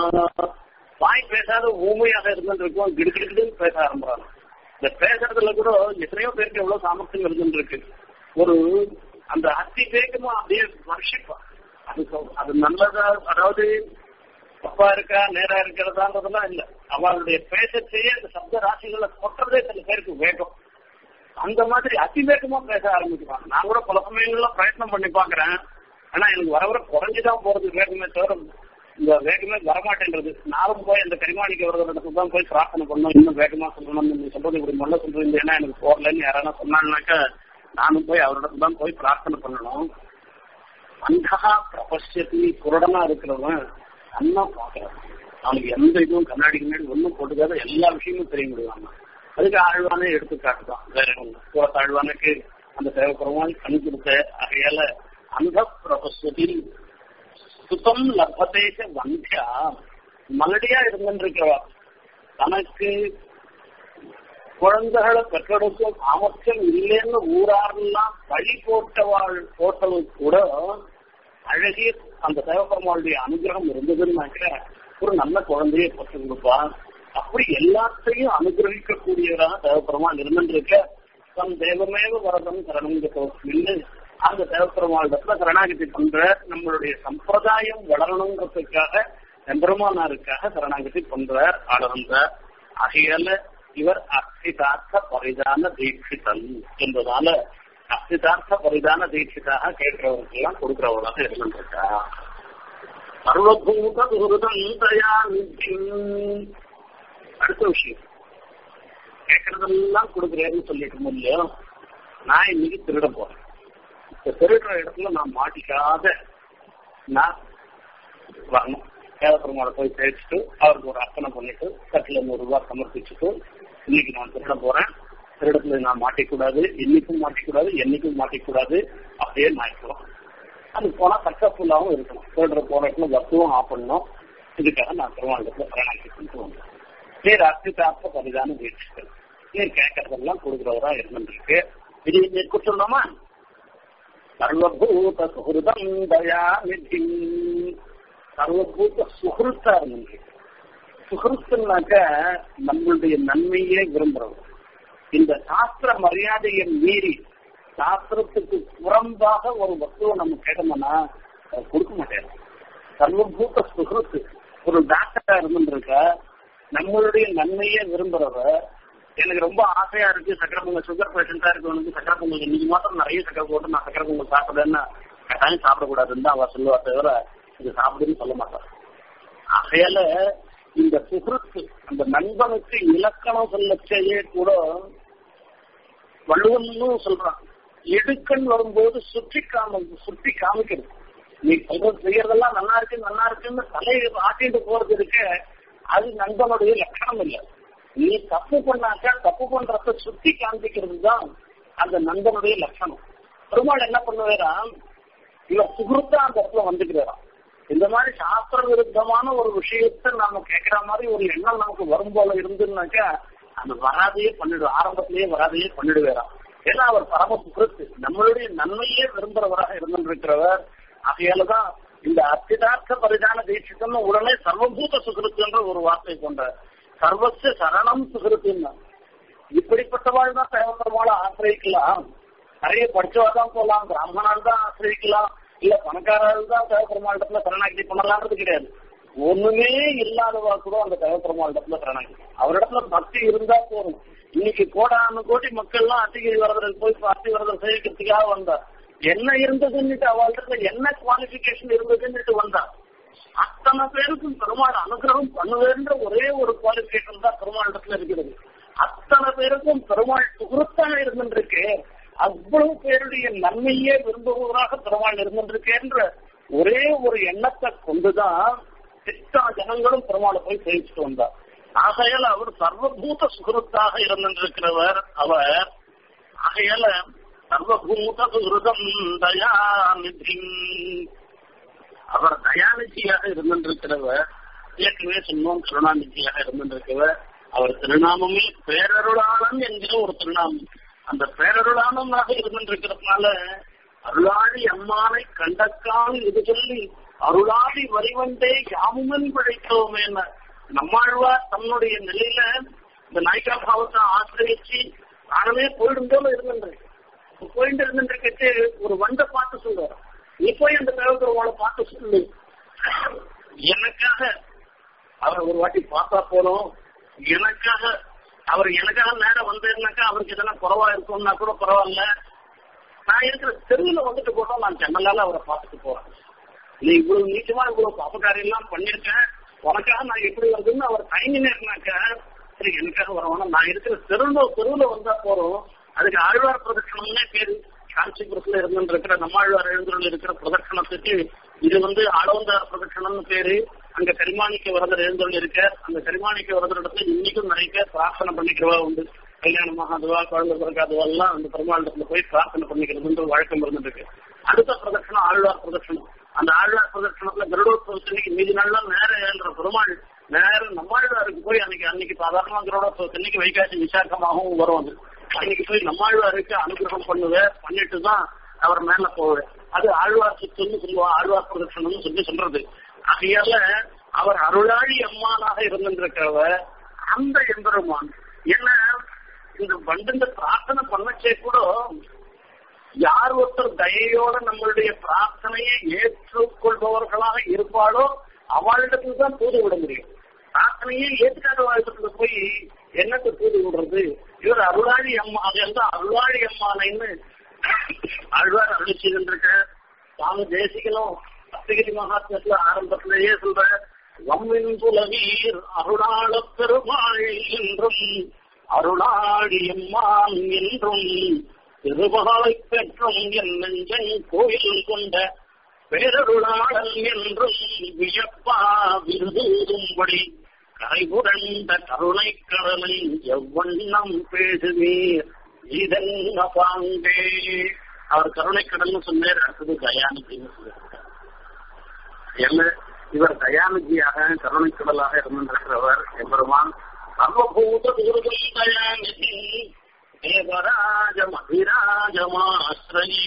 வாய் பேசாத ஊமையாக இருந்துட்டு இருக்கும் கிடுக்கிடுன்னு பேச ஆரம்பிறாங்க இந்த பேசுறதுல கூட எத்தனையோ பேருக்கு எவ்வளவு சாமர்த்தியம் இருந்துட்டு இருக்கு ஒரு அந்த அத்தி வேகமா அப்படியே வர்ஷிப்பா அது அது நல்லதா அதாவது தப்பா இருக்கா நேரா இருக்கிறதான்றதெல்லாம் இல்ல அவளுடைய பேசத்தையே அந்த சப்த ராசிகளை கொட்டுறதே சில பேருக்கு வேகம் அந்த மாதிரி அதிவேகமா பேச ஆரம்பிக்கிறாங்க நான் கூட பல சமயங்கள்ல பிரயத்னம் பண்ணி பாக்குறேன் ஆனா எனக்கு வர வர குறைஞ்சுதான் போறது வேகமே தவிர இந்த வேகமே வரமாட்டேன்றது நானும் போய் அந்த கரிமாணிக்கு வரதுக்கு தான் போய் பிரார்த்தனை பண்ணணும் இன்னும் வேகமா சொல்லணும் நீங்க சொல்றது இப்படி மொல்ல சொல்றீங்க ஏன்னா எனக்கு போகலன்னு யாரானா சொன்னாங்கனாக்கா நானும் போய் அவரிடத்துல தான் போய் பிரார்த்தனை பண்ணணும் அந்தகா பிரபஷ்யத்தி குருடனா இருக்கிறவன் அண்ணா பாக்குறான் அவனுக்கு எந்த இதுவும் கண்ணாடி முன்னாடி ஒன்றும் போட்டுக்காத எல்லா விஷயமும் தெரிய முடியுவாங்க அதுக்கு ஆழ்வானே எடுத்துக்காட்டு தான் வேற ஒண்ணு சூரத் ஆழ்வானுக்கு அந்த தேவைப்படுறவங்க கண் கொடுத்த ஆகையால அந்த பிரபஸ்வதி சுத்தம் லபதேச வந்தியா மலடியா இருந்துருக்கிறவா தனக்கு குழந்தைகளை பெற்றெடுக்க சாமர்த்தியம் இல்லைன்னு ஊராரெல்லாம் பழி போட்டவாள் போட்டவங்க கூட அழகிய அந்த தேவபெருமாளுடைய அனுகிரகம் இருந்ததுன்னாக்க ஒரு நல்ல குழந்தையை பெற்று கொடுப்பா அப்படி எல்லாத்தையும் அனுகிரகிக்கக்கூடியவராக தேவபெருமாள் இருந்துருக்க தன் தேவமேவ வரதம் சரணங்கிறன்னு அந்த தேவபெருமாளிடத்துல சரணாகதி பண்ற நம்மளுடைய சம்பிரதாயம் வளரணுங்கிறதுக்காக எம்பெருமானாருக்காக சரணாகதி பண்ற ஆளுகின்ற ஆகையால இவர் அக்ஷிதார்த்த பரிதான தீட்சிதன் என்பதால அக்ஷிதார்த்த பரிதான தீட்சிதாக கேட்கிறவருக்கெல்லாம் கொடுக்கிறவராக இருந்திருக்கா சர்வபூத சுகிருதம் தயா அடுத்த விஷயம் கேட்கறதெல்லாம் கொடுக்குறேன்னு சொல்லிட்டு முடியும் நான் இன்னைக்கு திருட போறேன் இந்த திருடுற இடத்துல நான் மாட்டிக்காத நான் வரணும் தேவபெருமாளை போய் தேய்ச்சிட்டு அவருக்கு ஒரு அர்ப்பணை பண்ணிட்டு கட்டில நூறு ரூபாய் சமர்ப்பிச்சுட்டு இன்னைக்கு நான் திருட போறேன் திருடத்துல நான் மாட்டிக்கூடாது இன்னைக்கும் மாட்டிக்கூடாது என்னைக்கும் மாட்டிக்கூடாது அப்படியே நாய்க்கலாம் அது போனா சக்சஸ்ஃபுல்லாகவும் இருக்கணும் திருடுற போற இடத்துல வசுவும் ஆஃப் பண்ணணும் இதுக்காக நான் திருவாண்டத்துல பிரணாக்கி கொண்டு வந்தேன் நீர் அர்த்திதார்த்த பரிதான வீழ்ச்சிகள் நீர் கேட்கறதெல்லாம் கொடுக்குறவரா இருந்துருக்கு இது நீர் சொல்லலாமா சர்வபூத சுகிருதம் தயா நிதி சர்வபூத சுகிருத்தா இருந்துருக்கு சுகிருத்துனாக்க நம்மளுடைய நன்மையே விரும்புறோம் இந்த சாஸ்திர மரியாதையை மீறி சாஸ்திரத்துக்கு புறம்பாக ஒரு வஸ்துவை நம்ம கேட்டோம்னா அதை கொடுக்க மாட்டேன் சர்வபூத சுகிருத்து ஒரு டாக்டரா இருந்துருக்க நம்மளுடைய நன்மையே விரும்புறவ எனக்கு ரொம்ப ஆசையா இருக்கு சக்கரை பொங்கல் சுகர் பேஷண்டா இருக்கவனுக்கு சக்கரை பொங்கல் இன்னைக்கு மாத்திரம் நிறைய சக்கரை போட்டு நான் சக்கரை பொங்கல் சாப்பிடுறேன்னு கட்டாயம் சாப்பிடக்கூடாதுன்னு அவ சொல்லுவா தவிர இது சாப்பிடுன்னு சொல்ல மாட்டான் ஆகையால இந்த சுகிருத்து அந்த நண்பனுக்கு இலக்கணம் சொல்லச்சேயே கூட வள்ளுவன்னு சொல்றான் எடுக்கன் வரும்போது சுற்றி காம சுற்றி காமிக்கிறது நீ சொல்றது செய்யறதெல்லாம் நல்லா இருக்கு நல்லா இருக்குன்னு தலையை ஆட்டிட்டு போறது இருக்க அது நண்பனுடைய லட்சணம் இல்லை நீ தப்பு பண்ணாக்கா தப்பு பண்றத சுத்தி காண்பிக்கிறது தான் அந்த நண்பனுடைய லட்சணம் பெருமாள் என்ன பண்ணுவாராம் இவர் சுகுருத்தா அந்த இடத்துல வந்துக்கிறாராம் இந்த மாதிரி சாஸ்திர விருத்தமான ஒரு விஷயத்த நாம கேட்கிற மாதிரி ஒரு எண்ணம் நமக்கு வரும் போல இருந்துன்னாக்கா அந்த வராதையே பண்ணிடுவோம் ஆரம்பத்திலேயே வராதையே பண்ணிடுவாராம் ஏன்னா அவர் பரம சுகிருத்து நம்மளுடைய நன்மையே விரும்புறவராக இருந்திருக்கிறவர் ஆகையாலதான் இந்த அத்திதார்த்த பரிதான தீட்சித்தம்னு உடனே சர்வபூத சுகிருத்துன்ற ஒரு வார்த்தை கொண்டார் சர்வச சரணம் சுகிருத்துன்னா இப்படிப்பட்டவாள் தான் தேவப்பெருமாளை ஆசிரியிக்கலாம் நிறைய படிச்சவா தான் போகலாம் பிராமணால் தான் ஆசிரியிக்கலாம் இல்ல பணக்காரர்கள் தான் தேவப்பெருமாளிடத்துல சரணாகி பண்ணலாம்ன்றது கிடையாது ஒண்ணுமே இல்லாதவா கூட அந்த தேவப்பெருமாளிடத்துல சரணாகி அவரிடத்துல பக்தி இருந்தா போதும் இன்னைக்கு கோடானு கோடி மக்கள்லாம் அத்திகிரி வரதர் போய் அத்தி வரதர் சேவிக்கிறதுக்காக வந்தார் என்ன இருந்ததுன்னுட்டு அவள்கிட்ட என்ன குவாலிபிகேஷன் இருந்ததுன்னுட்டு வந்தா அத்தனை பேருக்கும் பெருமாள் அனுகிரகம் பண்ணுவேன்ற ஒரே ஒரு குவாலிபிகேஷன் தான் பெருமாள் இடத்துல இருக்கிறது அத்தனை பேருக்கும் பெருமாள் சுகுருத்தாக இருந்திருக்கு அவ்வளவு பேருடைய நன்மையே விரும்புவதாக பெருமாள் இருந்திருக்கேன்ற ஒரே ஒரு எண்ணத்தை கொண்டுதான் சித்தா ஜனங்களும் பெருமாளை போய் சேவிச்சுட்டு வந்தார் ஆகையால அவர் சர்வபூத சுகிருத்தாக இருந்திருக்கிறவர் அவர் ஆகையால சர்வபூத சுகிருதம் தயாநிதி அவர் தயாநிதியாக இருந்திருக்கிறவர் ஏற்கனவே சொன்னோம் கருணாநிதியாக இருந்திருக்கிறவர் அவர் திருநாமமே பேரருளாளன் என்கிற ஒரு திருநாமம் அந்த பேரருளானமாக இருந்திருக்கிறதுனால அருளாடி அம்மானை கண்டக்கால் இது சொல்லி அருளாடி வரிவந்தே யாமுமன் படைத்தோமே நம்மாழ்வார் தன்னுடைய நிலையில இந்த நாய்க்கா பாவத்தை ஆசிரியச்சு நானே போயிடுந்தோம் இருந்திருக்கு போயிட்டு இருந்துட்டு ஒரு வண்டை பார்த்து சொல்றாரு நீ போய் அந்த தேவபெருமாளை பார்த்து சொல்லு எனக்காக அவர் ஒரு வாட்டி பார்த்தா போனோம் எனக்காக அவர் எனக்காக நேரம் வந்தேன்னாக்கா அவருக்கு எதனா குறவா இருக்கும்னா கூட பரவாயில்ல நான் இருக்கிற தெருவில் வந்துட்டு போட்டோம் நான் ஜன்னலால அவரை பார்த்துட்டு போறேன் நீ இவ்வளவு நீச்சமா இவ்வளவு அபகாரம் எல்லாம் பண்ணிருக்கேன் உனக்காக நான் எப்படி வருதுன்னு அவர் தயங்கினேன்னாக்கா சரி எனக்காக வரணும் நான் இருக்கிற தெருவில் தெருவில் வந்தா போறோம் அதுக்கு ஆழ்வார் பிரதட்சணம்னே பேரு காஞ்சிபுரத்துல இருந்து இருக்கிற நம்மாழ்வார் எழுந்துள்ள இருக்கிற பிரதட்சணத்துக்கு இது வந்து ஆளவந்தார் பிரதட்சணம்னு பேரு அங்க கரிமாணிக்க வரதர் எழுந்துள்ள இருக்க அந்த கரிமாணிக்க வரதர் இடத்துல இன்னைக்கும் நிறைய பேர் பிரார்த்தனை பண்ணிக்கிறவா உண்டு கல்யாணமாக அதுவா குழந்தை பிறக்காதவா எல்லாம் அந்த பெருமாளிடத்துல போய் பிரார்த்தனை பண்ணிக்கிறதுன்ற வழக்கம் இருந்துருக்கு அடுத்த பிரதட்சணம் ஆழ்வார் பிரதட்சணம் அந்த ஆழ்வார் பிரதட்சணத்துல கருடோத்சவத்தன்னைக்கு மீதி நாள்லாம் நேர ஏழ்ற பெருமாள் நேரம் நம்மாழ்வாருக்கு போய் அன்னைக்கு அன்னைக்கு சாதாரணமா கருடோத்சவத்தன்னைக்கு வைகாசி விசாகமாகவும் வரும் அது அன்னைக்கு போய் நம்மாழ்வாருக்கு அனுகிரகம் பண்ணுவேன் பண்ணிட்டு தான் அவர் மேல போவேன் அது ஆழ்வார் சுத்துன்னு சொல்லுவோம் ஆழ்வார் பிரதட்சணம்னு சொல்லி சொல்றது ஆகையால அவர் அருளாளி அம்மானாக இருந்திருக்கிறவர் அந்த எம்பெருமான் என்ன இந்த வண்டுங்க பிரார்த்தனை பண்ணச்சே கூட யார் ஒருத்தர் தயையோட நம்மளுடைய பிரார்த்தனையை ஏற்றுக்கொள்பவர்களாக இருப்பாளோ அவளிடத்துல தான் தூது விட முடியும் பிரார்த்தனையே ஏற்றுக்காத வாழ்க்கத்துல போய் என்னத்தை தூது விடுறது இவர் அருளாளி அம்மா அது வந்து அருளாளி அம்மானைன்னு ஆழ்வார் அருளி செய்திருக்க சுவாமி தேசிகனும் அத்திகிரி மகாத்மத்துல ஆரம்பத்திலேயே சொல்ற வம்மின் புலவீர் அருளாள பெருமாள் என்றும் அருளாடி அம்மான் என்றும் திருமகளை பெற்றும் என் நெஞ்சன் கோயில் கொண்ட பேரருளாளன் என்றும் வியப்பா விருதும்படி கரைபுரண்ட கருணை கடலை எவ்வண்ணம் பேசுவீர் இதென்ன பாங்கே அவர் கருணை கடல்னு சொன்னார் அடுத்தது தயாநிதினு சொல்லியிருக்கார் என்ன இவர் தயாநிதியாக கருணை கடலாக இருந்திருக்கிறவர் எம்பெருமான் சர்வபூத தூர்கம் தயாநிதி தேவராஜம் அபிராஜமாஸ்ரயி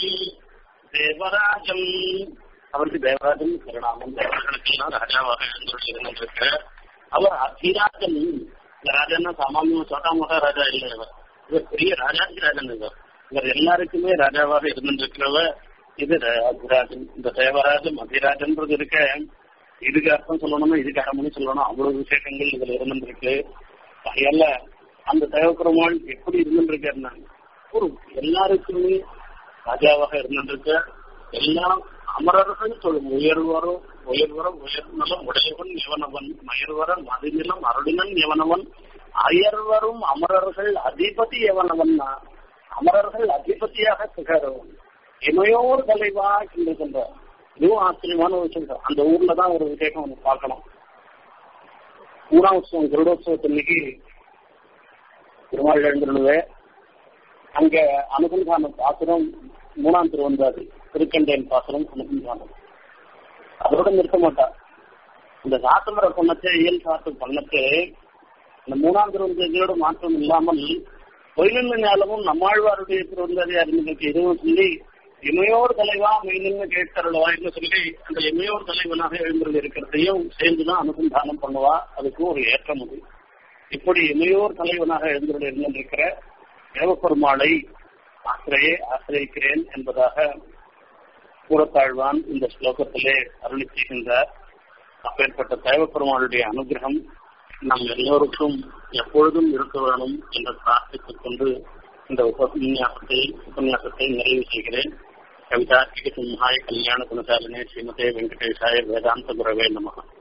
தேவராஜம் அவருக்கு தேவராஜன் திருநாமம் தேவர்களுக்கெல்லாம் ராஜாவாக இருந்திருக்க அவர் அபிராஜன் இந்த ராஜன்னா சாமானிய சோட்டா மகா ராஜா இல்லை இவர் இவர் பெரிய ராஜாதி ராஜன் இவர் இவர் எல்லாருக்குமே ராஜாவாக இருந்திருக்கிறவர் இது அபிராஜன் இந்த தேவராஜன் அபிராஜன்றது இருக்க இதுக்கு அர்த்தம் சொல்லணும்னா இதுக்கு அரை சொல்லணும் அவ்வளவு விசேஷங்கள் இதுல இருந்திருக்கு அதையல்ல அந்த தேவபெருமாள் எப்படி இருந்திருக்காருன்னா ஒரு எல்லாருக்குமே ராஜாவாக இருந்திருக்க எல்லாம் அமரர்கள் சொல்லும் உயர்வரும் உயர்வரம் உயர்நலம் உடையவன் எவனவன் மயர்வர மதிநிலம் அருளினன் எவனவன் அயர்வரும் அமரர்கள் அதிபதி எவனவன்னா அமரர்கள் அதிபதியாக திகழவன் இமையோர் தலைவா என்று சொல்றார் இதுவும் ஆச்சரியமான ஒரு விஷயம் அந்த ஊர்ல தான் ஒரு விசேஷம் ஒன்று பார்க்கணும் ஊராவுத்சவம் கருடோத்சவத்தன்னைக்கு பெருமாள் எழுந்துருவே அங்க அனுசந்தான பாசுரம் மூணாம் திருவந்தாது திருக்கண்டேன் பாசுரம் அனுசந்தானம் அதோட நிறுத்த மாட்டா இந்த சாத்தமர பொண்ணத்தை இயல் சாத்து பண்ணத்து இந்த மூணாம் திருவந்ததியோட மாற்றம் இல்லாமல் பொய்நின்று ஞாலமும் நம்மாழ்வாருடைய திருவந்தாதி அறிஞர்களுக்கு இதுவும் சொல்லி இமையோர் தலைவா மெய்நின்று கேட்கறவா என்று சொல்லி அந்த இமையோர் தலைவனாக எழுந்திருந்து இருக்கிறதையும் சேர்ந்துதான் அனுசந்தானம் பண்ணுவா அதுக்கு ஒரு ஏற்றம் அது இப்படி இமையோர் தலைவனாக எழுந்திருந்து இருந்திருக்கிற தேவப்பெருமாளை ஆசிரியே ஆசிரியக்கிறேன் என்பதாக கூறத்தாழ்வான் இந்த ஸ்லோகத்திலே அருளி செய்கின்றார் அப்பேற்பட்ட தேவப்பெருமாளுடைய அனுகிரகம் நம் எல்லோருக்கும் எப்பொழுதும் இருக்க வேணும் என்று பிரார்த்தித்துக் கொண்டு இந்த உபன்யாசத்தை உபன்யாசத்தை நிறைவு செய்கிறேன் கவிதா சிம்ஹாய கல்யாண குணசாலினே ஸ்ரீமதே வெங்கடேஷாய வேதாந்த குரவே நமகம்